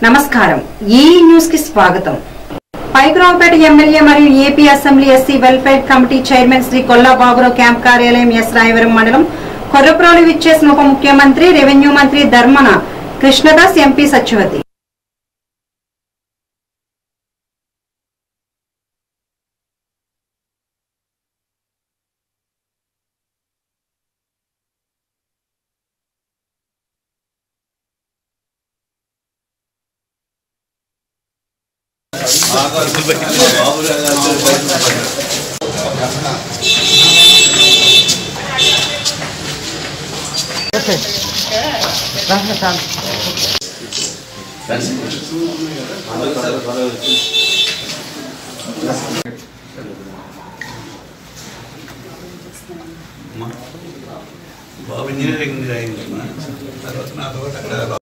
నమస్కారం ఈ న్యూస్ కి స్వాగతం పైకురావుపేట ఎమ్మెల్యే మరియు AP assembly SC welfare committee chairman Shri Kolla Baburao camp కార్యాలయం ఎస్ రాయవరం మండలం కొర్రప్రోలు విచ్చేసిన ఉప ముఖ్యమంత్రి రెవెన్యూ మంత్రి ధర్మన కృష్ణదాస్ ఎంపీ సత్యవతి బాబు ఇంజనీరింగ్ అయింది తర్వాత నాతో పాటు అక్కడ